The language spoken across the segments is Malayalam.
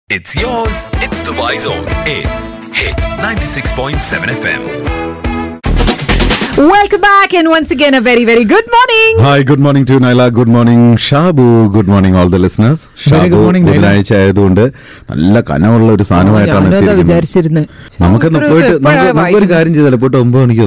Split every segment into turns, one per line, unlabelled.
It's yours, it's Dubai's own. It's Hit 96.7 FM.
Welcome back, and once again, a very, very good morning.
Hi good morning to Naila good morning Shabu good morning all the listeners
Very good morning, Naila.
ബുധനാഴ്ച ആയതുകൊണ്ട് നല്ല കനമുള്ള ഒരു സാധനമായിട്ടാണ്
ഞാനതാ
എത്തിയിരിക്കുന്നത്.
വിചാരിച്ചിരുന്ന്.
നമുക്കൊന്ന്
ഇത്ര
പോയിട്ട്
എപ്പോഴാ
നമുക്ക് നമുക്കൊരു
വായിക്കുന്നത്?
കാര്യം ചെയ്താലോ പോയിട്ട് ഒമ്പത് മണിക്ക്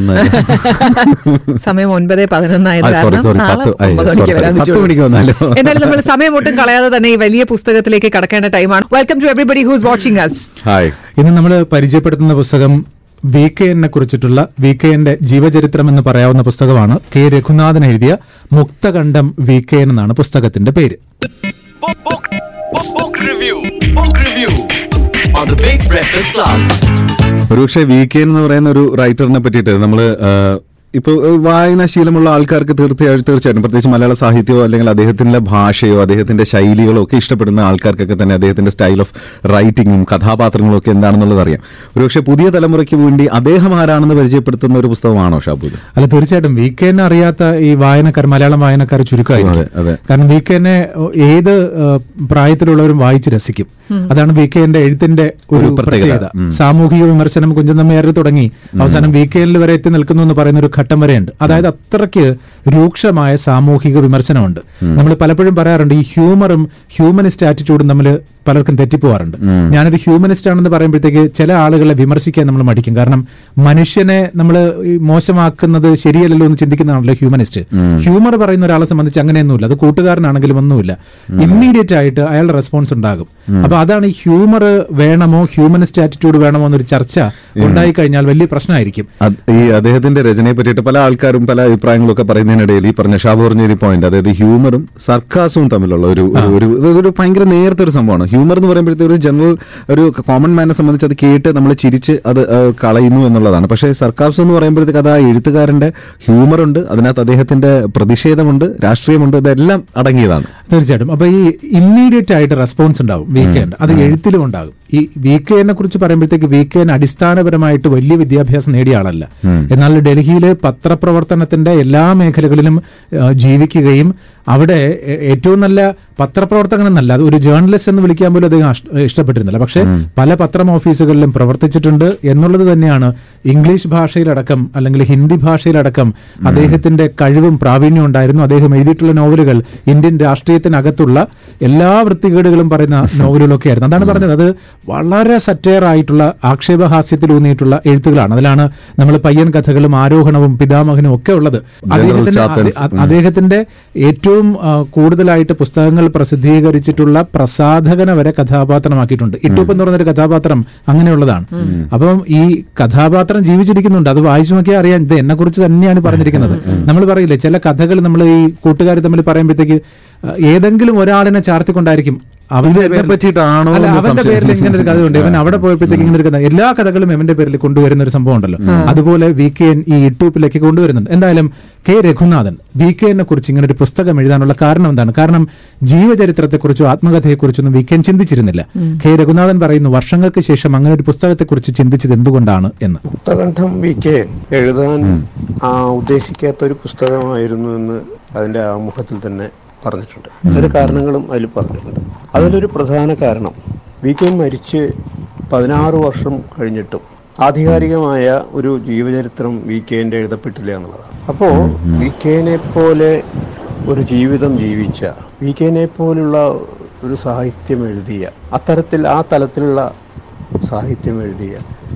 ഒന്ന്
സമയം ഒൻപത് പതിനൊന്നായത്
ആ, sorry,
കാരണം
sorry,
നാളെ
പത്ത്, ആയി,
ഒമ്പത്
sorry,
മണിക്ക് വരാൻ
sorry, പത്ത്
പറ്റുള്ളൂ.
മണിക്ക് വന്നാലോ?
എന്നാലും നമ്മൾ സമയം ഒട്ടും കളയാതെ തന്നെ ഈ വലിയ പുസ്തകത്തിലേക്ക് കടക്കേണ്ട ടൈമാണ് welcome to everybody who's watching us
hi
ഇന്ന് നമ്മൾ പരിചയപ്പെടുത്തുന്ന പുസ്തകം വി കെ എന്നെ കുറിച്ചിട്ടുള്ള വി കെ എന്റെ ജീവചരിത്രം എന്ന് പറയാവുന്ന പുസ്തകമാണ് കെ രഘുനാഥൻ എഴുതിയ മുക്തകണ്ഠം വി കെ എൻ എന്നാണ് പുസ്തകത്തിന്റെ പേര്
Book, book, book, book review. Book review on the Big Breakfast Club.
ഒരുപക്ഷെ വീക്കെൻ എന്ന് പറയുന്ന ഒരു റൈറ്ററിനെ പറ്റിയിട്ട് നമ്മൾ ഇപ്പോൾ വായനാശീലമുള്ള ആൾക്കാർക്ക് തീർച്ചയായും തീർച്ചയായിട്ടും പ്രത്യേകിച്ച് മലയാള സാഹിത്യമോ അല്ലെങ്കിൽ അദ്ദേഹത്തിന്റെ ഭാഷയോ അദ്ദേഹത്തിന്റെ ശൈലികളോ ഒക്കെ ഇഷ്ടപ്പെടുന്ന ആൾക്കാർക്കൊക്കെ തന്നെ അദ്ദേഹത്തിന്റെ സ്റ്റൈൽ ഓഫ് റൈറ്റിങ്ങും കഥാപാത്രങ്ങളും ഒക്കെ എന്താണെന്നുള്ളത് അറിയാം ഒരുപക്ഷെ പുതിയ തലമുറയ്ക്ക് വേണ്ടി അദ്ദേഹം ആരാണെന്ന് പരിചയപ്പെടുത്തുന്ന ഒരു പുസ്തകമാണോ ഷാബു ഇത്?
അല്ല തീർച്ചയായിട്ടും വി കെ എന്നെ അറിയാത്ത ഈ വായനക്കാർ മലയാളം വായനക്കാർ
അതെ, അതെ.
ചുരുക്കമായിരിക്കും കാരണം വി കെ എന്നെ ഏത് ആ, പ്രായത്തിലുള്ളവരും വായിച്ച് രസിക്കും അതാണ് വി കെ എന്റെ എഴുത്തിന്റെ ഒരു
ഒരു പ്രത്യേകത.
പ്രത്യേകത
ഉം.
സാമൂഹിക വിമർശനം കുഞ്ചന്തമ്മയാറിൽ തുടങ്ങി അവസാനം വി കെ വരെ എത്തി നിൽക്കുന്നു എന്ന് പറയുന്ന ഒരു ഘട്ടം വരെയുണ്ട് അതായത് അത്രയ്ക്ക് രൂക്ഷമായ സാമൂഹിക വിമർശനമുണ്ട് നമ്മൾ പലപ്പോഴും പറയാറുണ്ട് ഈ ഹ്യൂമറും ഹ്യൂമനിസ്റ്റ് ആറ്റിറ്റ്യൂഡും തമ്മിൽ പലർക്കും തെറ്റിപ്പോവാറുണ്ട് ഞാനൊരു ഹ്യൂമനിസ്റ്റ് ആണെന്ന് പറയുമ്പോഴത്തേക്ക് ചില ആളുകളെ വിമർശിക്കാൻ നമ്മൾ മടിക്കും കാരണം മനുഷ്യനെ നമ്മൾ മോശമാക്കുന്നത് ശരിയല്ലല്ലോ എന്ന് ചിന്തിക്കുന്നതാണല്ലോ ഹ്യൂമനിസ്റ്റ് ഹ്യൂമർ പറയുന്ന ഒരാളെ സംബന്ധിച്ച് അങ്ങനെയൊന്നുമില്ല അത് കൂട്ടുകാരനാണെങ്കിലും ഒന്നുമില്ല ഇമ്മീഡിയറ്റ് ആയിട്ട് അയാളുടെ റെസ്പോൺസ് ഉണ്ടാകും അപ്പൊ അതാണ് ഈ ഹ്യൂമർ വേണമോ ഹ്യൂമനിസ്റ്റ് ആറ്റിറ്റ്യൂഡ് വേണമോ എന്നൊരു ചർച്ച ഉണ്ടായി കഴിഞ്ഞാൽ വലിയ പ്രശ്നമായിരിക്കും
അത് ഈ അദ്ദേഹത്തിന്റെ രചനയെ പറ്റിയിട്ട് പല ആൾക്കാരും പല അഭിപ്രായങ്ങളും ഒക്കെ പറയുന്നതിനിടയിൽ ഈ പറഞ്ഞ ഷാബു പറഞ്ഞ ഒരു പോയിന്റ് അതായത് ഹ്യൂമറും സർക്കാസവും തമ്മിലുള്ള ഒരു ഒരു- ഒരു ഇതൊരു ഭയങ്കര നേരത്തെ ഒരു സംഭവമാണ് ഹ്യൂമർ എന്ന് പറയുമ്പോഴത്തെ ഒരു ജനറൽ ഒരു കോമൺ മാനെ സംബന്ധിച്ച് അത് കേട്ട് നമ്മൾ ചിരിച്ച് അത് ആ, കളയുന്നു എന്നുള്ളതാണ് പക്ഷേ സർക്കാസ് എന്ന് പറയുമ്പോഴത്തേക്ക് അത് ആ എഴുത്തുകാരന്റെ ഹ്യൂമർ ഉണ്ട് അതിനകത്ത് അദ്ദേഹത്തിന്റെ പ്രതിഷേധമുണ്ട് രാഷ്ട്രീയമുണ്ട് ഇതെല്ലാം അടങ്ങിയതാണ്
തീർച്ചയായിട്ടും അപ്പൊ ഈ ഇമ്മീഡിയറ്റ് ആയിട്ട് റെസ്പോൺസ് ഉണ്ടാവും വീക്കെൻഡ് അത് എഴുത്തിലും ഉണ്ടാകും ഈ വീക്കെൻഡിനെ കുറിച്ച് പറയുമ്പോഴത്തേക്ക് വീക്കെൻഡ് അടിസ്ഥാനപരമായിട്ട് വലിയ വിദ്യാഭ്യാസം നേടിയ ആളല്ല എന്നാൽ ഡൽഹിയിൽ പത്രപ്രവർത്തനത്തിന്റെ എല്ലാ മേഖലകളിലും ആ, ജീവിക്കുകയും അവിടെ എ- ഏറ്റവും നല്ല പത്രപ്രവർത്തകൻ എന്നല്ല അത് ഒരു ജേർണലിസ്റ്റ് എന്ന് വിളിക്കാൻ പോലും അദ്ദേഹം അഷ്- ഇഷ്ടപ്പെട്ടിരുന്നില്ല പക്ഷേ പല പത്രം ഓഫീസുകളിലും പ്രവർത്തിച്ചിട്ടുണ്ട് എന്നുള്ളത് തന്നെയാണ് ഇംഗ്ലീഷ് ഭാഷയിലടക്കം അല്ലെങ്കിൽ ഹിന്ദി ഭാഷയിലടക്കം അദ്ദേഹത്തിന്റെ കഴിവും പ്രാവീണ്യവും ഉണ്ടായിരുന്നു അദ്ദേഹം എഴുതിയിട്ടുള്ള നോവലുകൾ ഇന്ത്യൻ രാഷ്ട്രീയത്തിനകത്തുള്ള എല്ലാ വൃത്തികേടുകളും പറയുന്ന നോവലുകളൊക്കെ ആയിരുന്നു അതാണ് പറഞ്ഞത് അത് വളരെ സറ്റയർ ആയിട്ടുള്ള ആക്ഷേപഹാസ്യത്തിലൂന്നിയിട്ടുള്ള എഴുത്തുകളാണ് അതിലാണ് നമ്മൾ പയ്യൻ കഥകളും ആരോഹണവും പിതാമഹനും ഒക്കെ ഉള്ളത് അദ്ദേഹത്തിന്റെ
ചാത്തൻസ്.
അ- അദ്ദേഹത്തിന്റെ ഏറ്റവും ആ, കൂടുതലായിട്ട് പുസ്തകങ്ങൾ പ്രസിദ്ധീകരിച്ചിട്ടുള്ള പ്രസാധകനെ വരെ കഥാപാത്രമാക്കിയിട്ടുണ്ട് ഇട്ടൂപ്പ് എന്ന് പറഞ്ഞൊരു കഥാപാത്രം അങ്ങനെയുള്ളതാണ് അപ്പം ഈ കഥാപാത്രം ജീവിച്ചിരിക്കുന്നുണ്ട് അത് വായിച്ചു നോക്കിയാൽ അറിയാം ഇത് എന്നെ കുറിച്ച് തന്നെയാണ് പറഞ്ഞിരിക്കുന്നത് നമ്മൾ പറയില്ലേ ചില കഥകൾ നമ്മൾ ഈ കൂട്ടുകാർ തമ്മിൽ പറയുമ്പോഴത്തേക്ക് ആ, ഏതെങ്കിലും ഒരാളിനെ ചാർത്തിക്കൊണ്ടായിരിക്കും അവന്റെ
എന്നെ
പേരിൽ-
പറ്റിയിട്ടാണോ
അല്ല,
എന്ന്
അവന്റെ
സംശയം.
പേരിൽ ഇങ്ങനെ ഒരു കഥയുണ്ട് ഇവൻ അവിടെ പോയപ്പോഴത്തേക്ക് ഇങ്ങനെ ഒരു കഥ എല്ലാ കഥകളും ഇവന്റെ പേരിൽ കൊണ്ടുവരുന്ന ഒരു സംഭവം ഉണ്ടല്ലോ അതുപോലെ വി കെ എൻ ഈ യൂട്യൂബിലേക്ക് കൊണ്ടുവരുന്നുണ്ട് എന്തായാലും കെ രഘുനാഥൻ വി കെ എന്നെ കുറിച്ച് ഇങ്ങനെ ഒരു പുസ്തകം എഴുതാനുള്ള കാരണം എന്താണ് കാരണം ജീവചരിത്രത്തെക്കുറിച്ചോ ആത്മകഥയെക്കുറിച്ചൊന്നും വി കെ എൻ ചിന്തിച്ചിരുന്നില്ല കെ രഘുനാഥൻ പറയുന്നു വർഷങ്ങൾക്ക് ശേഷം അങ്ങനെ ഒരു പുസ്തകത്തെക്കുറിച്ച് ചിന്തിച്ചത് എന്തുകൊണ്ടാണ് എന്ന്
മുക്തകണ്ഠം വി കെ എഴുതാൻ ആ ഉദ്ദേശിക്കാത്ത ഒരു പുസ്തകമായിരുന്നു എന്ന് അതിന്റെ ആമുഖത്തിൽ തന്നെ പറഞ്ഞിട്ടുണ്ട് അതിന്റെ കാരണങ്ങളും അതിൽ പറഞ്ഞിട്ടുണ്ട് അതിലൊരു പ്രധാന കാരണം വി കെ മരിച്ച് പതിനാറ് വർഷം കഴിഞ്ഞിട്ടും ആധികാരികമായ ഒരു ജീവചരിത്രം വി കെന്റെ എഴുതപ്പെട്ടില്ല എന്നുള്ളതാണ് അപ്പോ വി കെനെ പോലെ ഒരു ജീവിതം ജീവിച്ച വി കെനെ പോലുള്ള ഒരു സാഹിത്യം എഴുതിയ അത്തരത്തിൽ ആ തലത്തിലുള്ള സാഹിത്യം എഴുതിയ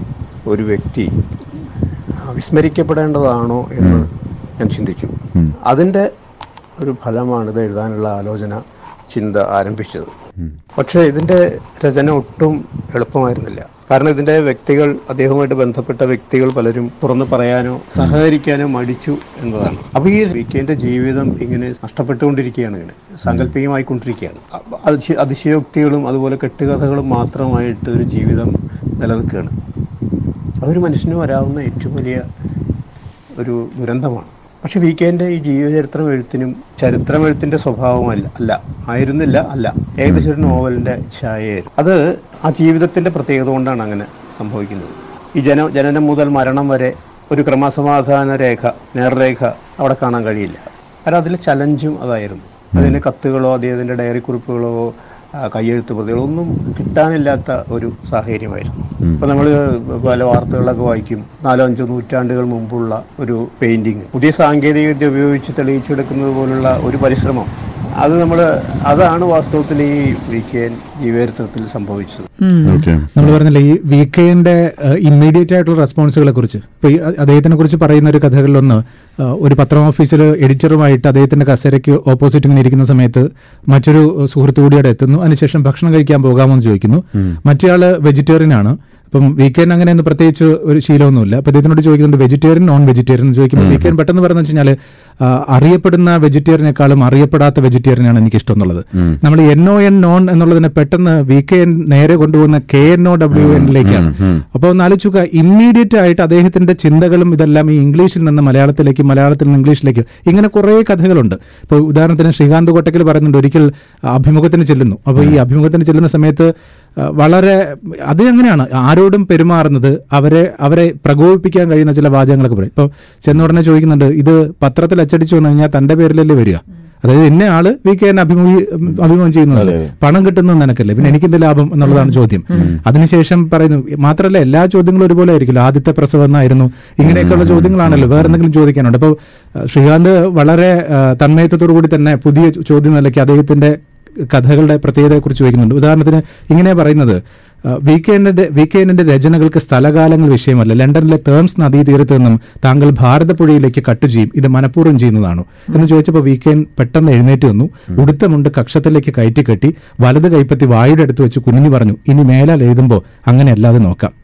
ഒരു വ്യക്തി ആ, വിസ്മരിക്കപ്പെടേണ്ടതാണോ എന്ന് ഞാൻ ചിന്തിച്ചു അതിൻ്റെ ഒരു ഫലമാണ് ഇത് എഴുതാനുള്ള ആലോചന ചിന്ത ആരംഭിച്ചത് പക്ഷേ ഇതിൻ്റെ രചന ഒട്ടും എളുപ്പമായിരുന്നില്ല കാരണം ഇതിൻ്റെ വ്യക്തികൾ അദ്ദേഹവുമായിട്ട് ബന്ധപ്പെട്ട വ്യക്തികൾ പലരും തുറന്നു പറയാനോ സഹകരിക്കാനോ മടിച്ചു എന്നതാണ് അപ്പോൾ ഈ വിക്കേൻ്റെ ജീവിതം ഇങ്ങനെ നഷ്ടപ്പെട്ടുകൊണ്ടിരിക്കുകയാണ് ഇങ്ങനെ സാങ്കല്പികമായിക്കൊണ്ടിരിക്കുകയാണ് അപ്പ അതിശ- അതിശയോക്തികളും അതുപോലെ കെട്ടുകഥകളും മാത്രമായിട്ട് ഒരു ജീവിതം നിലനിൽക്കുകയാണ് അതൊരു മനുഷ്യന് വരാവുന്ന ഏറ്റവും വലിയ ഒരു ദുരന്തമാണ് പക്ഷെ വി കെൻ്റെ ഈ ജീവചരിത്രം എഴുത്തിനും ചരിത്രം എഴുത്തിന്റെ സ്വഭാവമല്ല അല്ല ആയിരുന്നില്ല അല്ല ഏകദേശം ഒരു നോവലിന്റെ ഛായയായിരുന്നു അത് ആ ജീവിതത്തിന്റെ പ്രത്യേകത കൊണ്ടാണ് അങ്ങനെ സംഭവിക്കുന്നത് ഈ ജന ജനനം മുതൽ മരണം വരെ ഒരു ക്രമസമാധാന രേഖ നേർരേഖ അവിടെ കാണാൻ കഴിയില്ല കാരണം അതിലെ ചലഞ്ചും അതായിരുന്നു അതിന് കത്തുകളോ അദ്ദേഹത്തിന്റെ ഡയറി കുറിപ്പുകളോ ആ, കയ്യെഴുത്ത് പ്രതികളൊന്നും കിട്ടാനില്ലാത്ത ഒരു സാഹചര്യമായിരുന്നു ഇപ്പൊ നമ്മൾ പല വാർത്തകളിലൊക്കെ വായിക്കും നാലോ അഞ്ചോ നൂറ്റാണ്ടുകൾ മുമ്പുള്ള ഒരു പെയിന്റിങ് പുതിയ സാങ്കേതിക വിദ്യ ഉപയോഗിച്ച് തെളിയിച്ചെടുക്കുന്നത് പോലുള്ള ഒരു പരിശ്രമം അത് നമ്മൾ അതാണ് വാസ്തവത്തിൽ ഈ വി കെ എൻ ജീവചരിത്രത്തിൽ സംഭവിച്ചത്
ഓക്കെ
നമ്മൾ പറഞ്ഞില്ലേ ഈ വി കെന്റെ ഇമ്മീഡിയറ്റ് ആയിട്ടുള്ള റെസ്പോൺസുകളെ കുറിച്ച് ഇപ്പൊ ഈ അ- അദ്ദേഹത്തിനെ കുറിച്ച് പറയുന്ന ഒരു കഥകളിലൊന്ന് ആ, ഒരു പത്രം ഓഫീസിൽ എഡിറ്ററുമായിട്ട് അദ്ദേഹത്തിന്റെ കസേരയ്ക്ക് ഓപ്പോസിറ്റ് ഇങ്ങനെ ഇരിക്കുന്ന സമയത്ത് മറ്റൊരു സുഹൃത്തു കൂടി അവിടെ എത്തുന്നു അതിനുശേഷം ഭക്ഷണം കഴിക്കാൻ പോകാമോ എന്ന് ചോദിക്കുന്നു മറ്റേയാള് വെജിറ്റേറിയൻ ആണ് അപ്പം വീക്കെൻഡ് അങ്ങനെ ഒന്നും പ്രത്യേകിച്ച് ഒരു ശീലമൊന്നുമില്ല അപ്പൊ ഇദ്ദേഹത്തിനോട് ചോദിക്കുന്നുണ്ട് വെജിറ്റേറിയൻ നോൺ വെജിറ്റേറിയൻ എന്ന് ചോദിക്കുമ്പോൾ വീക്കെൻഡ് പെട്ടെന്ന് പറയുന്നത് വെച്ച് കഴിഞ്ഞാൽ അറിയപ്പെടുന്ന വെജിറ്റേറിയനേക്കാളും അറിയപ്പെടാത്ത വെജിറ്റേറിയനാണ് എനിക്ക് ഇഷ്ടം എന്നുള്ളത് നമ്മൾ എൻ ഒ എൻ നോൺ എന്നുള്ളതിനെ പെട്ടെന്ന് വി കെ എൻ നേരെ കൊണ്ടുപോകുന്ന കെ എൻ ഒ ഡബ്ല്യു എന്നിലേക്കാണ് അപ്പോൾ ഒന്ന് ആലോചിക്കുക ഇമ്മീഡിയറ്റ് ആയിട്ട് അദ്ദേഹത്തിന്റെ ചിന്തകളും ഇതെല്ലാം ഈ ഇംഗ്ലീഷിൽ നിന്ന് മലയാളത്തിലേക്ക് മലയാളത്തിൽ നിന്ന് ഇംഗ്ലീഷിലേക്ക് ഇങ്ങനെ കുറേ കഥകളുണ്ട് ഇപ്പോൾ ഉദാഹരണത്തിന് ശ്രീകാന്ത് കോട്ടക്കൽ പറയുന്നുണ്ട് ഒരിക്കൽ അഭിമുഖത്തിന് ചെല്ലുന്നു അപ്പോൾ ഈ അഭിമുഖത്തിന് ചെല്ലുന്ന സമയത്ത് ആ, വളരെ അത് എങ്ങനെയാണ് ആരോടും പെരുമാറുന്നത് അവരെ അവരെ പ്രകോപിപ്പിക്കാൻ കഴിയുന്ന ചില വാചകങ്ങളൊക്കെ പറയും ഇപ്പോൾ ചെന്ന ഉടനെ ചോദിക്കുന്നുണ്ട് ഇത് പത്രത്തിൽ അച്ചടിച്ചു വന്നു കഴിഞ്ഞാൽ തന്റെ പേരിലല്ലേ വരിക അതായത് എന്നെ ആള് വി കെ എൻ അഭിമുഖി അഭിമുഖം ചെയ്യുന്നത് പണം കിട്ടുന്നത് നിനക്കല്ലേ പിന്നെ എനിക്കെന്ത് ലാഭം എന്നുള്ളതാണ് ചോദ്യം അതിനുശേഷം പറയുന്നു മാത്രമല്ല എല്ലാ ചോദ്യങ്ങളും ഒരുപോലെ ആയിരിക്കില്ല ആദ്യത്തെ പ്രസവം എന്നായിരുന്നു ഇങ്ങനെയൊക്കെയുള്ള ചോദ്യങ്ങളാണല്ലോ വേറെ എന്തെങ്കിലും ചോദിക്കാനുണ്ട് അപ്പോൾ ശ്രീകാന്ത് വളരെ ആ, തന്മയത്വത്തോടു കൂടി തന്നെ പുതിയ ചോദ്യം നിലയ്ക്ക് അദ്ദേഹത്തിന്റെ കഥകളുടെ പ്രത്യേകതയെക്കുറിച്ച് ചോദിക്കുന്നുണ്ട് ഉദാഹരണത്തിന് ഇങ്ങനെ പറയുന്നത് വീക്കെൻഡിന്റെ വീക്കെൻഡിന്റെ രചനകൾക്ക് സ്ഥലകാലങ്ങൾ വിഷയമല്ല ലണ്ടനിലെ തേംസ് നദീതീരത്ത് നിന്നും താങ്കൾ ഭാരതപ്പുഴയിലേക്ക് കട്ട് ചെയ്യും ഇത് മനഃപൂർവ്വം ചെയ്യുന്നതാണോ എന്ന് ചോദിച്ചപ്പോൾ വീക്കെൻ പെട്ടെന്ന് എഴുന്നേറ്റ് വന്നു ഉടുത്ത മുണ്ട് കക്ഷത്തിലേക്ക് കയറ്റി കെട്ടി വലത് കൈപ്പത്തി വായുടെ അടുത്ത് വെച്ച് കുനിഞ്ഞു പറഞ്ഞു ഇനി മേലാൽ എഴുതുമ്പോൾ അങ്ങനെ അല്ലാതെ നോക്കാം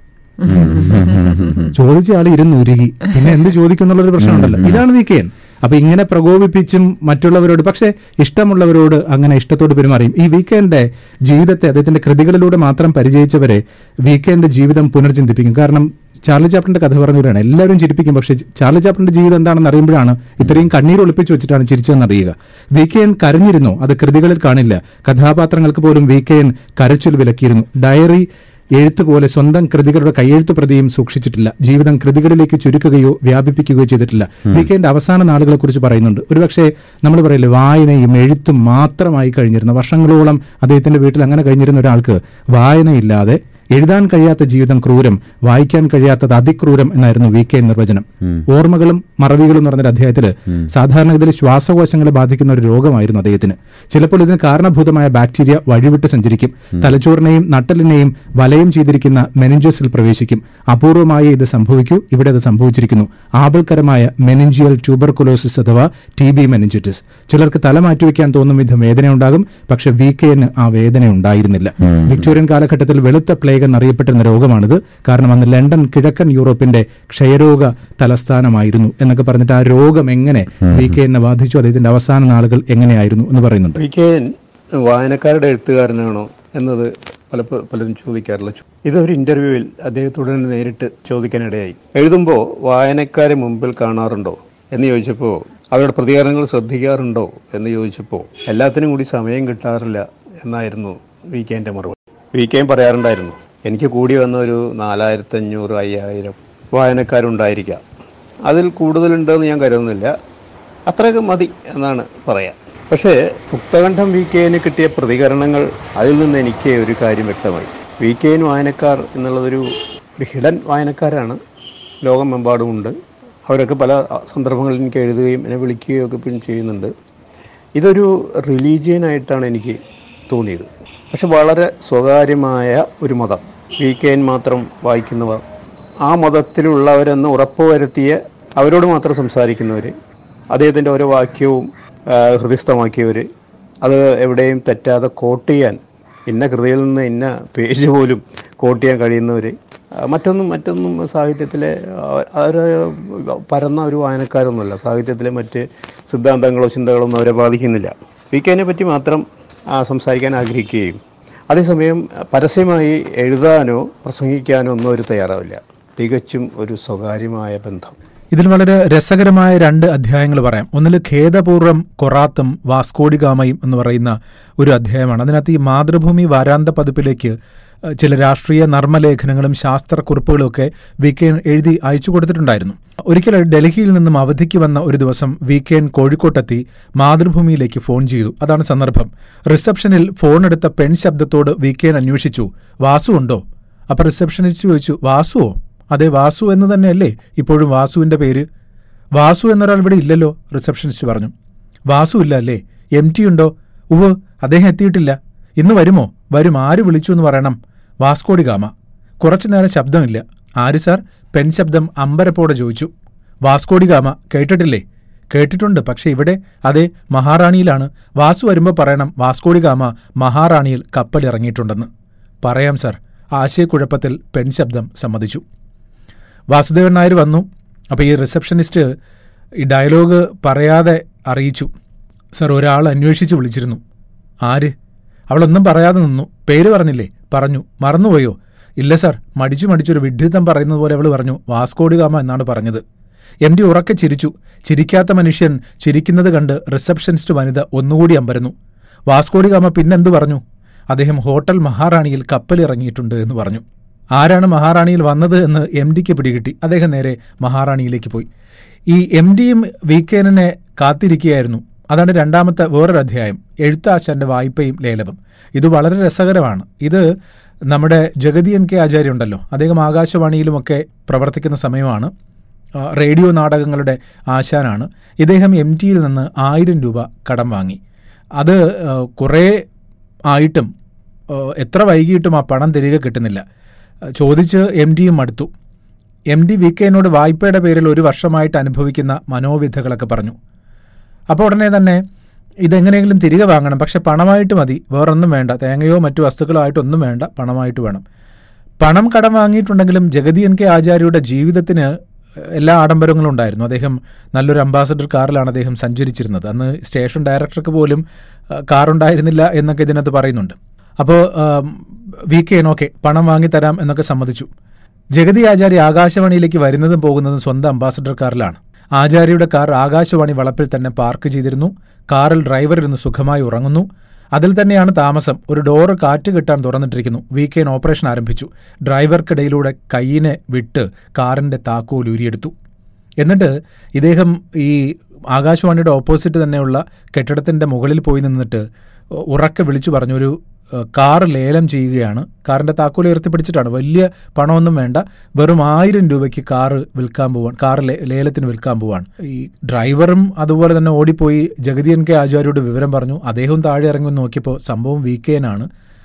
ചോദിച്ച ആൾ ഇരുന്ന് ഉരുകി പിന്നെ എന്ത് ചോദിക്കും എന്നുള്ളൊരു പ്രശ്നമുണ്ടല്ലോ ഇതാണ് വീക്കെൻ അപ്പൊ ഇങ്ങനെ പ്രകോപിപ്പിച്ചും മറ്റുള്ളവരോട് പക്ഷെ ഇഷ്ടമുള്ളവരോട് അങ്ങനെ ഇഷ്ടത്തോട് പെരുമാറിയും ഈ വീക്കെൻഡിന്റെ ജീവിതത്തെ അദ്ദേഹത്തിന്റെ കൃതികളിലൂടെ മാത്രം പരിചയിച്ചവരെ വീക്കെൻഡ് ജീവിതം പുനർചിന്തിപ്പിക്കും കാരണം ചാർലി ചാപ്ലിന്റെ കഥ പറഞ്ഞവരാണ് എല്ലാവരും ചിരിപ്പിക്കും പക്ഷെ ചാർലി ചാപ്ലിന്റെ ജീവിതം എന്താണെന്ന് അറിയുമ്പോഴാണ് ഇത്രയും കണ്ണീർ ഒളിപ്പിച്ചു വെച്ചിട്ടാണ് ചിരിച്ചതെന്ന് അറിയുക വീക്കെൻ കരഞ്ഞിരുന്നു അത് കൃതികളിൽ കാണില്ല കഥാപാത്രങ്ങൾക്ക് പോലും വീക്കെൻ കരച്ചിൽ വിലക്കിയിരുന്നു ഡയറി എഴുത്തുപോലെ സ്വന്തം കൃതികളുടെ കയ്യെഴുത്തു പ്രതിയും സൂക്ഷിച്ചിട്ടില്ല ജീവിതം കൃതികളിലേക്ക് ചുരുക്കുകയോ വ്യാപിപ്പിക്കുകയോ ചെയ്തിട്ടില്ല വീക്കെൻഡ് അവസാന നാളുകളെ കുറിച്ച് പറയുന്നുണ്ട് ഒരുപക്ഷെ നമ്മൾ പറയില്ലേ വായനയും എഴുത്തും മാത്രമായി കഴിഞ്ഞിരുന്ന വർഷങ്ങളോളം അദ്ദേഹത്തിന്റെ വീട്ടിൽ അങ്ങനെ കഴിഞ്ഞിരുന്ന ഒരാൾക്ക് വായനയില്ലാതെ എഴുതാൻ കഴിയാത്ത ജീവിതം ക്രൂരം വായിക്കാൻ കഴിയാത്തത് അതിക്രൂരം എന്നായിരുന്നു വി കെ നിർവചനം ഓർമ്മകളും മറവികളും എന്ന് പറഞ്ഞൊരു അധ്യായത്തില് സാധാരണഗതിയിൽ ശ്വാസകോശങ്ങളെ ബാധിക്കുന്ന ഒരു രോഗമായിരുന്നു അദ്ദേഹത്തിന് ചിലപ്പോൾ ഇതിന് കാരണഭൂതമായ ബാക്ടീരിയ വഴിവിട്ട് സഞ്ചരിക്കും തലച്ചോറിനെയും നട്ടലിനെയും വലയം ചെയ്തിരിക്കുന്ന മെനിഞ്ചസിൽ പ്രവേശിക്കും അപൂർവമായി ഇത് സംഭവിക്കൂ ഇവിടെ അത് സംഭവിച്ചിരിക്കുന്നു ആപൽക്കരമായ മെനിഞ്ചിയൽ ട്യൂബർകുലോസിസ് അഥവാ ടി ബി മെനിഞ്ചിറ്റിസ് ചിലർക്ക് തല മാറ്റിവെക്കാൻ തോന്നും വിധം വേദനയുണ്ടാകും പക്ഷെ വി കെന് ആ വേദന ഉണ്ടായിരുന്നില്ല വിക്ടോറിയൻ കാലഘട്ടത്തിൽ വെളുത്ത പ്ലേഗ് എന്നറിയപ്പെട്ടിരുന്ന രോഗമാണിത് കാരണം അന്ന് ലണ്ടൻ കിഴക്കൻ യൂറോപ്പിന്റെ ക്ഷയരോഗ തലസ്ഥാനമായിരുന്നു എന്നൊക്കെ പറഞ്ഞിട്ട് ആ രോഗം എങ്ങനെ വി കെനെ ബാധിച്ചു അദ്ദേഹത്തിന്റെ അവസാന നാളുകൾ എങ്ങനെയായിരുന്നു എന്ന് പറയുന്നുണ്ട്
വി കെ എൻ വായനക്കാരുടെ എഴുത്തുകാരനാണോ എന്നത് പല പലരും ചോദിക്കാറില്ല ഇതൊരു ഇന്റർവ്യൂവിൽ അദ്ദേഹത്തോട് തന്നെ നേരിട്ട് ചോദിക്കാനിടയായി എഴുതുമ്പോൾ വായനക്കാരെ മുമ്പിൽ കാണാറുണ്ടോ എന്ന് ചോദിച്ചപ്പോൾ അവരുടെ പ്രതികരണങ്ങൾ ശ്രദ്ധിക്കാറുണ്ടോ എന്ന് ചോദിച്ചപ്പോൾ എല്ലാത്തിനും കൂടി സമയം കിട്ടാറില്ല എന്നായിരുന്നു വി കെൻ്റെ മറുപടി വി കെയും പറയാറുണ്ടായിരുന്നു എനിക്ക് കൂടി വന്ന ഒരു നാലായിരത്തി അഞ്ഞൂറ് അയ്യായിരം വായനക്കാരുണ്ടായിരിക്കാം അതിൽ കൂടുതലുണ്ടെന്ന് ഞാൻ കരുതുന്നില്ല അത്രയൊക്കെ മതി എന്നാണ് പറയാം പക്ഷേ മുക്തകണ്ഠം വി കെന് കിട്ടിയ പ്രതികരണങ്ങൾ അതിൽ നിന്ന് എനിക്ക് ഒരു കാര്യം വ്യക്തമായി വി കെൻ വായനക്കാർ എന്നുള്ളതൊരു ഒരു ഹിഡൻ വായനക്കാരാണ് ലോകമെമ്പാടുമുണ്ട് അവരൊക്കെ പല സന്ദർഭങ്ങളിൽ എനിക്ക് എഴുതുകയും എന്നെ വിളിക്കുകയും ഒക്കെ പിന്നെ ചെയ്യുന്നുണ്ട് ഇതൊരു റിലീജിയനായിട്ടാണ് എനിക്ക് തോന്നിയത് പക്ഷെ വളരെ സ്വകാര്യമായ ഒരു മതം വി കെൻ മാത്രം വായിക്കുന്നവർ ആ മതത്തിലുള്ളവരെന്ന് ഉറപ്പുവരുത്തിയ അവരോട് മാത്രം സംസാരിക്കുന്നവർ അദ്ദേഹത്തിൻ്റെ ഓരോ വാക്യവും ആ, ഹൃദയസ്ഥമാക്കിയവർ അത് എവിടെയും തെറ്റാതെ കോട്ട് ചെയ്യാൻ ഇന്ന കൃതിയിൽ നിന്ന് ഇന്ന പേജ് പോലും കോട്ട് ചെയ്യാൻ കഴിയുന്നവർ മറ്റൊന്നും മറ്റൊന്നും സാഹിത്യത്തിലെ ആ, ഒരു പരന്ന ഒരു വായനക്കാരൊന്നുമല്ല സാഹിത്യത്തിലെ മറ്റ് സിദ്ധാന്തങ്ങളോ ചിന്തകളോ ഒന്നും അവരെ ബാധിക്കുന്നില്ല വി കെനെ പറ്റി മാത്രം ആ, സംസാരിക്കാൻ ആഗ്രഹിക്കുകയും അതേസമയം പരസ്യമായി എഴുതാനോ പ്രസംഗിക്കാനോ ഒന്നും അവർ തയ്യാറാവില്ല തികച്ചും ഒരു സ്വകാര്യമായ ബന്ധം
ഇതിൽ വളരെ രസകരമായ രണ്ട് അധ്യായങ്ങൾ പറയാം ഒന്നിൽ ഖേദപൂർവ്വം കൊറാത്തും വാസ്കോഡിഗാമയും എന്ന് പറയുന്ന ഒരു അധ്യായമാണ് അതിനകത്ത് ഈ മാതൃഭൂമി വാരാന്ത പതിപ്പിലേക്ക് ഏഹ്, ചില രാഷ്ട്രീയ നർമ്മലേഖനങ്ങളും ശാസ്ത്രക്കുറിപ്പുകളും ഒക്കെ വി കെ എൻ എഴുതി അയച്ചു കൊടുത്തിട്ടുണ്ടായിരുന്നു ഒരിക്കൽ ഡൽഹിയിൽ നിന്നും അവധിക്ക് വന്ന ഒരു ദിവസം വി കെ എൻ കോഴിക്കോട്ടെത്തി മാതൃഭൂമിയിലേക്ക് ഫോൺ ചെയ്തു അതാണ് സന്ദർഭം റിസപ്ഷനിൽ ഫോൺ എടുത്ത പെൺ ശബ്ദത്തോട് വി കെ എൻ അന്വേഷിച്ചു വാസു ഉണ്ടോ അപ്പൊ റിസപ്ഷനിസ്റ്റ് ചോദിച്ചു വാസുവോ അതെ വാസു എന്ന് തന്നെയല്ലേ ഇപ്പോഴും വാസുവിന്റെ പേര് വാസു എന്നൊരാൾ ഇവിടെ ഇല്ലല്ലോ റിസപ്ഷനിസ്റ്റ് പറഞ്ഞു വാസു ഇല്ല അല്ലേ എം ടി ഉണ്ടോ ഉവ് അദ്ദേഹം എത്തിയിട്ടില്ല ഇന്ന് വരുമോ വരും ആര് വിളിച്ചു എന്ന് പറയണം വാസ്കോടി ഗാമ കുറച്ചു നേരം ശബ്ദമില്ല ആര് സാർ പെൺ ശബ്ദം അമ്പരപ്പോടെ ചോദിച്ചു വാസ്കോടി ഗാമ കേട്ടിട്ടില്ലേ കേട്ടിട്ടുണ്ട് പക്ഷെ ഇവിടെ അതെ മഹാറാണിയിലാണ് വാസു വരുമ്പോൾ പറയണം വാസ്കോടി ഗാമ മഹാറാണിയിൽ കപ്പലിറങ്ങിയിട്ടുണ്ടെന്ന് പറയാം സാർ ആശയക്കുഴപ്പത്തിൽ പെൺശബ്ദം സമ്മതിച്ചു വാസുദേവൻ നായർ വന്നു അപ്പോൾ ഈ റിസപ്ഷനിസ്റ്റ് ഈ ഡയലോഗ് പറയാതെ അറിയിച്ചു സർ ഒരാൾ അന്വേഷിച്ച് വിളിച്ചിരുന്നു ആര് അവളൊന്നും പറയാതെ നിന്നു പേര് പറഞ്ഞില്ലേ പറഞ്ഞു മറന്നുപോയോ ഇല്ല സർ മടിച്ചു മടിച്ചൊരു വിഡ്ഢിത്തം പറയുന്നത് പോലെ അവൾ പറഞ്ഞു വാസ്കോടി ഗാമ എന്നാണ് പറഞ്ഞത് എം ഡി ഉറക്കെ ചിരിച്ചു ചിരിക്കാത്ത മനുഷ്യൻ ചിരിക്കുന്നത് കണ്ട് റിസപ്ഷനിസ്റ്റ് വനിത ഒന്നുകൂടി അമ്പരന്നു വാസ്കോടി ഗാമ പിന്നെന്തു പറഞ്ഞു അദ്ദേഹം ഹോട്ടൽ മഹാറാണിയിൽ കപ്പലിറങ്ങിയിട്ടുണ്ട് എന്ന് പറഞ്ഞു ആരാണ് മഹാറാണിയിൽ വന്നത് എന്ന് എം ഡിക്ക് പിടികിട്ടി അദ്ദേഹം നേരെ മഹാറാണിയിലേക്ക് പോയി ഈ എം ഡിയും വീക്കേനെ കാത്തിരിക്കുകയായിരുന്നു അതാണ് രണ്ടാമത്തെ വേറൊരു അധ്യായം എഴുത്താശാന്റെ വായ്പയും ലേലവും ഇത് വളരെ രസകരമാണ് ഇത് നമ്മുടെ ജഗതി എൻ കെ ആചാര്യ ഉണ്ടല്ലോ അദ്ദേഹം ആകാശവാണിയിലുമൊക്കെ പ്രവർത്തിക്കുന്ന സമയമാണ് ആ, റേഡിയോ നാടകങ്ങളുടെ ആശാനാണ് ഇദ്ദേഹം എം ടിയിൽ നിന്ന് ആയിരം രൂപ കടം വാങ്ങി അത് ആ, കുറേ ആയിട്ടും ആ, എത്ര വൈകിയിട്ടും ആ പണം തിരികെ കിട്ടുന്നില്ല ആ, ചോദിച്ച് എം ഡിയും മടുത്തു എം ഡി വി കെനോട് വായ്പയുടെ പേരിൽ ഒരു വർഷമായിട്ട് അനുഭവിക്കുന്ന മനോവിധകളൊക്കെ പറഞ്ഞു അപ്പോൾ ഉടനെ തന്നെ ഇതെങ്ങനെയെങ്കിലും തിരികെ വാങ്ങണം പക്ഷെ പണമായിട്ട് മതി വേറൊന്നും വേണ്ട തേങ്ങയോ മറ്റു വസ്തുക്കളോ ആയിട്ടൊന്നും വേണ്ട പണമായിട്ട് വേണം പണം കടം വാങ്ങിയിട്ടുണ്ടെങ്കിലും ജഗതി എൻ കെ ആചാര്യയുടെ ജീവിതത്തിന് എല്ലാ ആഡംബരങ്ങളും ഉണ്ടായിരുന്നു അദ്ദേഹം നല്ലൊരു അംബാസഡർ കാറിലാണ് അദ്ദേഹം സഞ്ചരിച്ചിരുന്നത് അന്ന് സ്റ്റേഷൻ ഡയറക്ടർക്ക് പോലും ആ, കാറുണ്ടായിരുന്നില്ല എന്നൊക്കെ ഇതിനകത്ത് പറയുന്നുണ്ട് അപ്പോൾ വി കെ ഓക്കെ പണം വാങ്ങിത്തരാം എന്നൊക്കെ സമ്മതിച്ചു ജഗതി ആചാര്യ ആകാശവാണിയിലേക്ക് വരുന്നതും പോകുന്നതും സ്വന്തം അംബാസഡർ കാറിലാണ് ആചാര്യയുടെ കാർ ആകാശവാണി വളപ്പിൽ തന്നെ പാർക്ക് ചെയ്തിരുന്നു കാറിൽ ഡ്രൈവർ ഇരുന്ന് സുഖമായി ഉറങ്ങുന്നു അതിൽ തന്നെയാണ് താമസം ഒരു ഡോറ് കാറ്റ് കിട്ടാൻ തുറന്നിട്ടിരിക്കുന്നു വീക്കെൻ ഓപ്പറേഷൻ ആരംഭിച്ചു ഡ്രൈവർക്കിടയിലൂടെ കൈയിനെ വിട്ട് കാറിന്റെ താക്കോൽ ഊരിയെടുത്തു എന്നിട്ട് ഇദ്ദേഹം ഈ ആകാശവാണിയുടെ ഓപ്പോസിറ്റ് തന്നെയുള്ള കെട്ടിടത്തിന്റെ മുകളിൽ പോയി നിന്നിട്ട് ഉറക്കെ വിളിച്ചു പറഞ്ഞു ഒരു ഏഹ്, കാർ ലേലം ചെയ്യുകയാണ് കാറിന്റെ താക്കോൽ ഉയർത്തിപ്പിടിച്ചിട്ടാണ് വലിയ പണമൊന്നും വേണ്ട വെറും ആയിരം രൂപയ്ക്ക് കാറ് വിൽക്കാൻ പോവാൻ കാർ ലേ- ലേലത്തിന് വിൽക്കാൻ പോവാണ് ഈ ഡ്രൈവറും അതുപോലെ തന്നെ ഓടിപ്പോയി ജഗതി എൻ കെ ആചാര്യയോട് വിവരം പറഞ്ഞു അദ്ദേഹവും താഴെ ഇറങ്ങി നോക്കിയപ്പോൾ സംഭവം വീക്കേനാണ്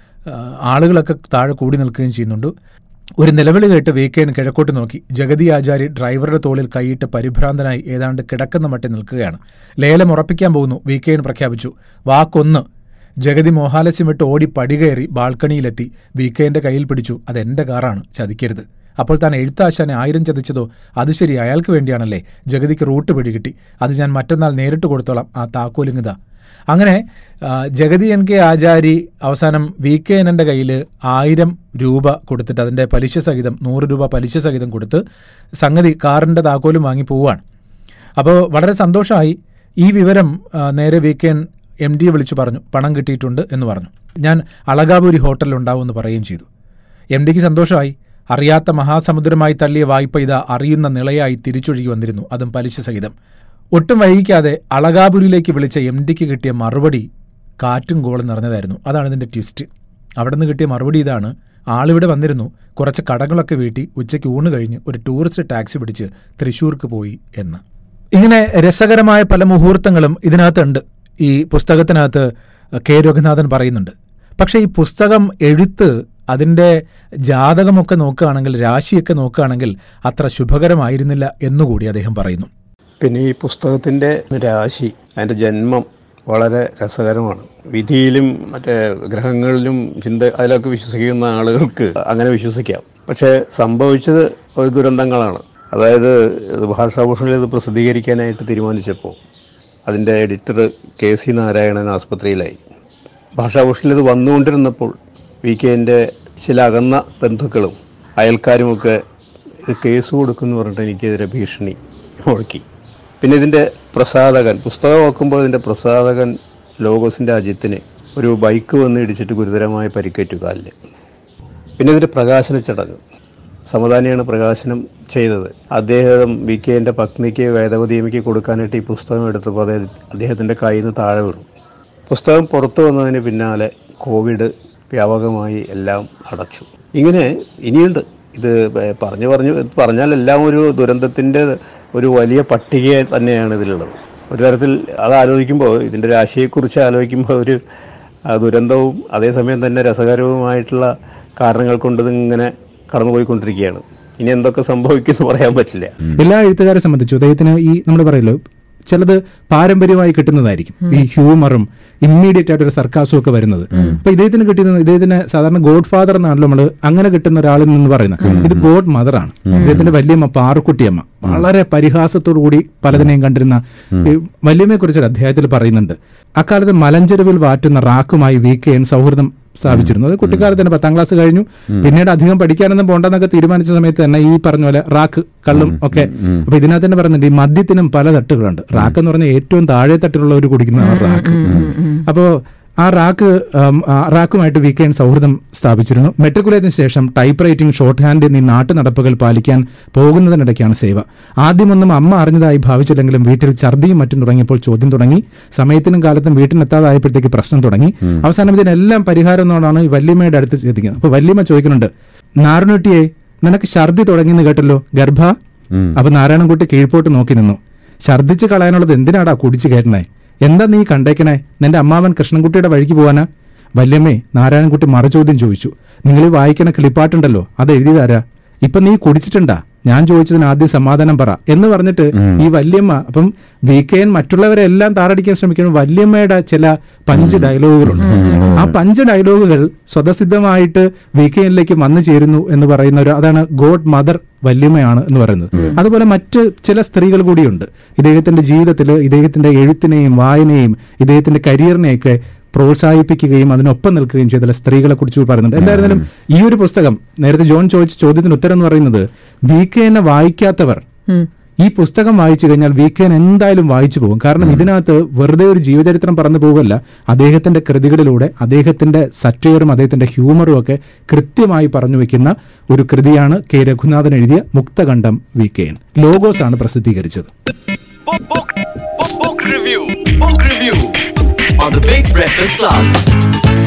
ആളുകളൊക്കെ താഴെ കൂടി നിൽക്കുകയും ചെയ്യുന്നുണ്ട് ഒരു നിലവിളി കേട്ട് വീക്കേൻ കിഴക്കോട്ട് നോക്കി ജഗതി ആചാരി ഡ്രൈവറുടെ തോളിൽ കൈയിട്ട് പരിഭ്രാന്തനായി ഏതാണ്ട് കിടക്കുന്ന മട്ടിൽ നിൽക്കുകയാണ് ലേലം ഉറപ്പിക്കാൻ പോകുന്നു വീക്കേൻ പ്രഖ്യാപിച്ചു വാക്കൊന്ന് ജഗതി മോഹാലസ്യം വിട്ട് ഓടി പടികയറി ബാൽക്കണിയിലെത്തി വീക്കേന്റെ കയ്യിൽ പിടിച്ചു അതെന്റെ കാറാണ് ചതിക്കരുത് അപ്പോൾ താൻ എഴുത്താശാനെ ആയിരം ചതിച്ചതോ അത് ശരി അയാൾക്ക് വേണ്ടിയാണല്ലേ ജഗതിക്ക് റൂട്ട് പിടികിട്ടി അത് ഞാൻ മറ്റന്നാൾ നേരിട്ട് കൊടുത്തോളാം ആ താക്കോലിങ്ങിത അങ്ങനെ ആ, ജഗതി എൻ കെ ആചാരി അവസാനം വി കെ എൻ എൻ്റെ കയ്യിൽ ആയിരം രൂപ കൊടുത്തിട്ട് അതിൻ്റെ പലിശ സഹിതം നൂറ് രൂപ പലിശ സഹിതം കൊടുത്ത് സംഗതി കാറിൻ്റെ താക്കോലും വാങ്ങി പോവുകയാണ് അപ്പോൾ വളരെ സന്തോഷമായി ഈ വിവരം ആ, നേരെ വി കെ എൻ എം ഡിയെ വിളിച്ചു പറഞ്ഞു പണം കിട്ടിയിട്ടുണ്ട് എന്ന് പറഞ്ഞു ഞാൻ അളകാപുരി ഹോട്ടലിൽ ഉണ്ടാവുമെന്ന് പറയുകയും ചെയ്തു എം ഡിക്ക് സന്തോഷമായി അറിയാത്ത മഹാസമുദ്രമായി തള്ളിയ വായ്പ ഇതാ അറിയുന്ന നിളയായി തിരിച്ചൊഴുകി വന്നിരുന്നു അതും പലിശ സഹിതം ഒട്ടും വൈകിക്കാതെ അളകാപുരിയിലേക്ക് വിളിച്ച എം ഡിക്ക് കിട്ടിയ മറുപടി കാറ്റും ഗോളും നിറഞ്ഞതായിരുന്നു അതാണ് ഇതിന്റെ ട്വിസ്റ്റ് അവിടെ നിന്ന് കിട്ടിയ മറുപടി ഇതാണ് ആളിവിടെ വന്നിരുന്നു കുറച്ച് കടകളൊക്കെ വീട്ടി ഉച്ചയ്ക്ക് ഊണ് കഴിഞ്ഞ് ഒരു ടൂറിസ്റ്റ് ടാക്സി പിടിച്ച് തൃശ്ശൂർക്ക് പോയി എന്ന് ഇങ്ങനെ രസകരമായ പല മുഹൂർത്തങ്ങളും ഇതിനകത്തുണ്ട് ഈ പുസ്തകത്തിനകത്ത് കെ രഘുനാഥൻ പറയുന്നുണ്ട് പക്ഷേ ഈ പുസ്തകം എഴുത്ത് അതിൻ്റെ ജാതകമൊക്കെ നോക്കുകയാണെങ്കിൽ രാശിയൊക്കെ നോക്കുകയാണെങ്കിൽ അത്ര ശുഭകരമായിരുന്നില്ല എന്നുകൂടി അദ്ദേഹം പറയുന്നു
പിന്നെ ഈ പുസ്തകത്തിൻ്റെ രാശി അതിൻ്റെ ജന്മം വളരെ രസകരമാണ് വിധിയിലും മറ്റേ ഗ്രഹങ്ങളിലും ചിന്ത അതിലൊക്കെ വിശ്വസിക്കുന്ന ആളുകൾക്ക് അങ്ങനെ വിശ്വസിക്കാം പക്ഷേ സംഭവിച്ചത് ഒരു ദുരന്തങ്ങളാണ് അതായത് ഇത് ഭാഷാഭൂഷണിൽ ഇത് പ്രസിദ്ധീകരിക്കാനായിട്ട് തീരുമാനിച്ചപ്പോൾ അതിൻ്റെ എഡിറ്റർ കെ സി നാരായണൻ ആസ്പത്രിയിലായി ഭാഷാഭൂഷണിൽ ഇത് വന്നുകൊണ്ടിരുന്നപ്പോൾ വി കെൻ്റെ ചില അകന്ന ബന്ധുക്കളും അയൽക്കാരുമൊക്കെ ഇത് കേസ് കൊടുക്കുമെന്ന് പറഞ്ഞിട്ട് എനിക്കെതിരെ ഭീഷണി മുഴക്കി പിന്നെ ഇതിൻ്റെ പ്രസാധകൻ പുസ്തകം നോക്കുമ്പോൾ ഇതിൻ്റെ പ്രസാധകൻ ലോഗോസിൻ്റെ അജിത്തിന് ഒരു ബൈക്ക് വന്ന് ഇടിച്ചിട്ട് ഗുരുതരമായി പരിക്കേറ്റു കാലിൽ പിന്നെ ഇതിന്റെ പ്രകാശന ചടങ്ങ് സമദാനിയാണ് പ്രകാശനം ചെയ്തത് അദ്ദേഹം വി കെന്റെ പത്നിക്ക് വേദവതിയമ്മയ്ക്ക് കൊടുക്കാനായിട്ട് ഈ പുസ്തകം എടുത്തപ്പോൾ അത് അദ്ദേഹത്തിന്റെ കയ്യിൽ നിന്ന് താഴെ വീണു പുസ്തകം പുറത്തു വന്നതിന് പിന്നാലെ കോവിഡ് വ്യാപകമായി എല്ലാം അടച്ചു ഇങ്ങനെ ഇനിയുണ്ട് ഇത് പറഞ്ഞു പറഞ്ഞു പറഞ്ഞാൽ എല്ലാം ഒരു ദുരന്തത്തിന്റെ ഒരു വലിയ പട്ടിക തന്നെയാണ് ഇതിലുള്ളത് ഒരു തരത്തിൽ അത് ആലോചിക്കുമ്പോൾ ഇതിന്റെ രാശിയെക്കുറിച്ച് ആലോചിക്കുമ്പോൾ ഒരു ആ, ദുരന്തവും അതേസമയം തന്നെ രസകരവുമായിട്ടുള്ള കാരണങ്ങൾ കൊണ്ട് ഇതിങ്ങനെ കടന്നുപോയിക്കൊണ്ടിരിക്കുകയാണ് ഇനി എന്തൊക്കെ സംഭവിക്കുമെന്ന് പറയാൻ പറ്റില്ല
എല്ലാ എഴുത്തുകാരെ സംബന്ധിച്ചു അദ്ദേഹത്തിന് ഈ നമ്മൾ പറയല്ലോ ചിലത് പാരമ്പര്യമായി കിട്ടുന്നതായിരിക്കും ഈ ഹ്യൂമറും ഇമ്മീഡിയറ്റ് ആയിട്ട് ഒരു സർക്കാസും ഒക്കെ വരുന്നത് അപ്പൊ ഇദ്ദേഹത്തിന് കിട്ടുന്നത് ഇദ്ദേഹത്തിന് സാധാരണ ഗോഡ് ഫാദർ എന്നാണല്ലോ നമ്മൾ അങ്ങനെ കിട്ടുന്ന ഒരാളിൽ നിന്ന് പറയുന്നത് ഇത് ഗോഡ് മദർ ആണ് ഇദ്ദേഹത്തിന്റെ വല്യമ്മ പാറുക്കുട്ടിയമ്മ വളരെ പരിഹാസത്തോടു കൂടി പലതിനെയും കണ്ടിരുന്ന ഈ വല്യമ്മയെ കുറിച്ച് ഒരു അധ്യായത്തിൽ പറയുന്നുണ്ട് അക്കാലത്ത് മലഞ്ചെരുവിൽ വാറ്റുന്ന റാക്കുമായി വി കെ എൻ സൗഹൃദം സ്ഥാപിച്ചിരുന്നു അത് കുട്ടിക്കാലത്ത് തന്നെ പത്താം ക്ലാസ് കഴിഞ്ഞു പിന്നീട് അധികം പഠിക്കാനൊന്നും പോണ്ടെന്നൊക്കെ തീരുമാനിച്ച സമയത്ത് തന്നെ ഈ പറഞ്ഞ പോലെ റാക്ക് കള്ളും ഒക്കെ അപ്പൊ ഇതിനകത്ത് തന്നെ പറയുന്നുണ്ട് ഈ മദ്യത്തിനും പല തട്ടുകളുണ്ട് റാക്ക് എന്ന് പറഞ്ഞാൽ ഏറ്റവും താഴെ തട്ടിലുള്ളവർ കുടിക്കുന്നതാണ് റാക്ക് അപ്പോ ആ റാക്ക് ഉം, ആ റാക്കുമായിട്ട് വി കെ എൻ സൗഹൃദം സ്ഥാപിച്ചിരുന്നു മെട്രിക്കുലേറ്റിന് ശേഷം ടൈപ്പ് റൈറ്റിംഗ് ഷോർട്ട് ഹാൻഡ് എന്നീ നാട്ടു നടപ്പുകൾ പാലിക്കാൻ പോകുന്നതിനിടയ്ക്കാണ് സേവ ആദ്യമൊന്നും അമ്മ അറിഞ്ഞതായി ഭാവിച്ചില്ലെങ്കിലും വീട്ടിൽ ഛർദിയും മറ്റും തുടങ്ങിയപ്പോൾ ചോദ്യം തുടങ്ങി സമയത്തിനും കാലത്തും വീട്ടിനെത്താതായപ്പോഴത്തേക്ക് പ്രശ്നം തുടങ്ങി അവസാനം ഇതിനെല്ലാം പരിഹാരം എന്നോടാണ് ഈ വല്യമ്മയുടെ അടുത്ത് ചോദിക്കുന്നത് അപ്പൊ വല്യമ്മ ചോദിക്കുന്നുണ്ട് നാരണുട്ടിയെ നിനക്ക് ഛർദി തുടങ്ങിയെന്ന് കേട്ടല്ലോ ഗർഭ അപ്പൊ നാരായണൻകുട്ടി കീഴ്പോട്ട് നോക്കി നിന്നു ഛർദിച്ച് കളയാനുള്ളത് എന്തിനാടാ കുടിച്ചു കയറ്റണേ എന്താ നീ കണ്ടേക്കണേ നിന്റെ അമ്മാവൻ കൃഷ്ണൻകുട്ടിയുടെ വഴിക്ക് പോവാനാ വല്യമ്മേ നാരായണൻകുട്ടി മറുചോദ്യം ചോദിച്ചു നിങ്ങൾ ഈ വായിക്കണ കിളിപ്പാട്ടുണ്ടല്ലോ അത് എഴുതിയതാരാ ഇപ്പൊ നീ കുടിച്ചിട്ടുണ്ടാ ഞാൻ ചോദിച്ചതിന് ആദ്യം സമാധാനം പറ എന്ന് പറഞ്ഞിട്ട് ഈ വല്യമ്മ അപ്പം വി കെ എൻ മറ്റുള്ളവരെല്ലാം താറടിക്കാൻ ശ്രമിക്കുന്ന വല്യമ്മയുടെ ചില പഞ്ച് ഡയലോഗുകളുണ്ട് ആ പഞ്ച് ഡയലോഗുകൾ സ്വതസിദ്ധമായിട്ട് വി കെ എന്നിലേക്ക് വന്നു ചേരുന്നു എന്ന് പറയുന്ന ഒരു അതാണ് ഗോഡ് മദർ വല്യമ്മയാണ് എന്ന് പറയുന്നത് അതുപോലെ മറ്റ് ചില സ്ത്രീകൾ കൂടിയുണ്ട് ഇദ്ദേഹത്തിന്റെ ജീവിതത്തിൽ ഇദ്ദേഹത്തിന്റെ എഴുത്തിനെയും വായനയെയും ഇദ്ദേഹത്തിന്റെ കരിയറിനെയൊക്കെ പ്രോത്സാഹിപ്പിക്കുകയും അതിനൊപ്പം നിൽക്കുകയും ചെയ്ത ചില സ്ത്രീകളെ കുറിച്ച് പറയുന്നുണ്ട് എന്തായിരുന്നാലും ഈ ഒരു പുസ്തകം നേരത്തെ ജോൺ ചോദിച്ച ചോദ്യത്തിന് ഉത്തരം എന്ന് പറയുന്നത് വി കെ എന്നെ വായിക്കാത്തവർ ഈ പുസ്തകം വായിച്ചു കഴിഞ്ഞാൽ വി കെ എൻ എന്തായാലും വായിച്ചു പോകും കാരണം ഇതിനകത്ത് വെറുതെ ഒരു ജീവചരിത്രം പറഞ്ഞു പോകല്ല അദ്ദേഹത്തിന്റെ കൃതികളിലൂടെ അദ്ദേഹത്തിന്റെ സറ്റയറും അദ്ദേഹത്തിന്റെ ഹ്യൂമറും ഒക്കെ കൃത്യമായി പറഞ്ഞു വെക്കുന്ന ഒരു കൃതിയാണ് കെ രഘുനാഥൻ എഴുതിയ Mukthakandam V K N Logos ആണ് പ്രസിദ്ധീകരിച്ചത്
Book, book, book, book review. Book review on the Big Breakfast Club.